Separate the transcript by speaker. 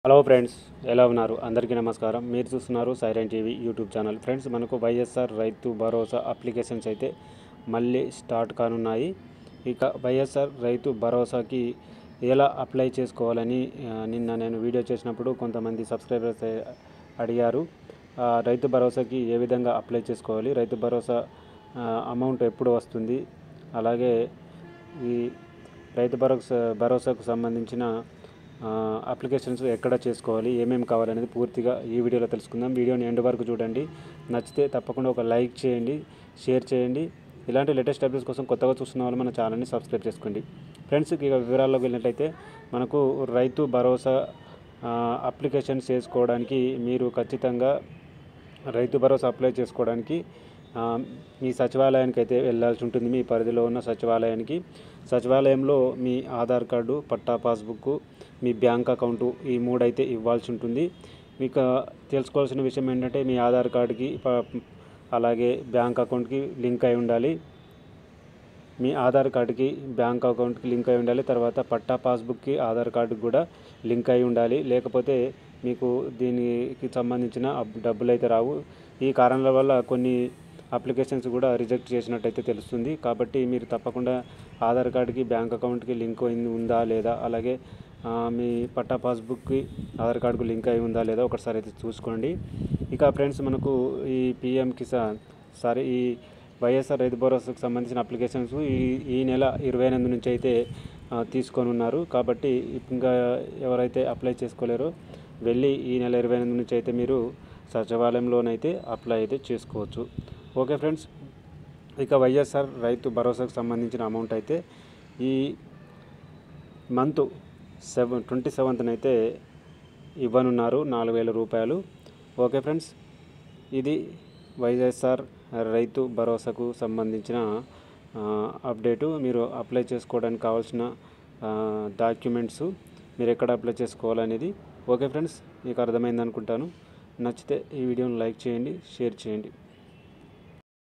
Speaker 1: hello friends ఎలా ఉన్నారు అందరికీ నమస్కారం మీరు చూస్తున్నారు siren TV YouTube channel friends మనకు వైఎస్ఆర్ రైతు భరోసా అప్లికేషన్స్ అయితే మళ్ళీ స్టార్ట్ కానున్నాయి ఇక వైఎస్ఆర్ రైతు భరోసాకి ఎలా అప్లై చేసుకోవాలని ఆ, నిన్న నేను వీడియో చేసినప్పుడు కొంతమంది సబ్స్క్రైబర్స్ ఏ- అడిగారు ఆ, రైతు భరోసాకి ఏ విధంగా అప్లై చేసుకోవాలి రైతు భరోసా ఆ, అమౌంట్ ఎప్పుడు వస్తుంది అలాగే ఈ రైతు భరోసా భరోసాకు సంబంధించిన ఆ, అప్లికేషన్స్ ఎక్కడ చేసుకోవాలి ఏమేమి కావాలనేది పూర్తిగా ఈ వీడియోలో తెలుసుకుందాం వీడియోని ఎండ్ వరకు చూడండి నచ్చితే తప్పకుండా ఒక లైక్ చేయండి షేర్ చేయండి ఇలాంటి లేటెస్ట్ అప్డేట్స్ కోసం కొత్తగా చూస్తున్న వాళ్ళు మన ఛానల్ని సబ్స్క్రైబ్ చేసుకోండి ఫ్రెండ్స్ ఇక వివరాల్లోకి వెళ్ళినట్టయితే మనకు రైతు భరోసా ఆ, అప్లికేషన్ చేసుకోవడానికి మీరు ఖచ్చితంగా రైతు భరోసా అప్లై చేసుకోవడానికి ఆ, మీ సచివాలయానికి అయితే వెళ్ళాల్సి ఉంటుంది మీ పరిధిలో ఉన్న సచివాలయానికి సచివాలయంలో మీ ఆధార్ కార్డు పట్టా పాస్బుక్ మీ బ్యాంక్ అకౌంటు ఈ మూడు అయితే ఇవ్వాల్సి ఉంటుంది మీకు తెలుసుకోవాల్సిన విషయం ఏంటంటే మీ ఆధార్ కార్డుకి ప- అలాగే బ్యాంక్ అకౌంట్కి లింక్ అయి ఉండాలి మీ ఆధార్ కార్డుకి బ్యాంక్ అకౌంట్కి లింక్ అయి ఉండాలి తర్వాత పట్టా పాస్బుక్కి ఆధార్ కార్డుకి కూడా లింక్ అయి ఉండాలి లేకపోతే మీకు దీనికి సంబంధించిన అబ్- డబ్బులు అయితే రావు ఈ కారణాల వల్ల కొన్ని అప్లికేషన్స్ కూడా రిజెక్ట్ చేసినట్టయితే తెలుస్తుంది కాబట్టి మీరు తప్పకుండా ఆధార్ కార్డుకి బ్యాంక్ అకౌంట్కి లింక్ అయింది ఉందా లేదా అలాగే ఆ, మీ పట్టా పాస్బుక్కి ఆధార్ కార్డుకు లింక్ అయి ఉందా లేదా ఒకసారి అయితే చూసుకోండి ఇక ఫ్రెండ్స్ మనకు ఈ పిఎం కిసాన్ సారీ ఈ వైఎస్ఆర్ రైతు భరోసాకు సంబంధించిన అప్లికేషన్స్ ఈ ఈ నెల ఇరవై ఎనిమిది నుంచి అయితే ఆ, తీసుకొని ఉన్నారు కాబట్టి ఇంకా ఎవరైతే అప్లై చేసుకోలేరో వెళ్ళి ఈ నెల ఇరవై ఎనిమిది నుంచి అయితే మీరు సచివాలయంలోనైతే అప్లై అయితే చేసుకోవచ్చు ఓకే ఫ్రెండ్స్ ఇక వైఎస్ఆర్ రైతు భరోసాకు సంబంధించిన అమౌంట్ అయితే ఈ మంత్ సెవెన్ ట్వంటీ సెవెంత్న అయితే ఇవ్వనున్నారు నాలుగు వేల రూపాయలు ఓకే ఫ్రెండ్స్ ఇది వైఎస్ఆర్ రైతు భరోసాకు సంబంధించిన ఆ, అప్డేటు మీరు అప్లై చేసుకోవడానికి కావాల్సిన ఆ, డాక్యుమెంట్స్ మీరు ఎక్కడ అప్లై చేసుకోవాలనేది ఓకే ఫ్రెండ్స్ మీకు అర్థమైంది అనుకుంటాను నచ్చితే ఈ వీడియోని లైక్ చేయండి షేర్ చేయండి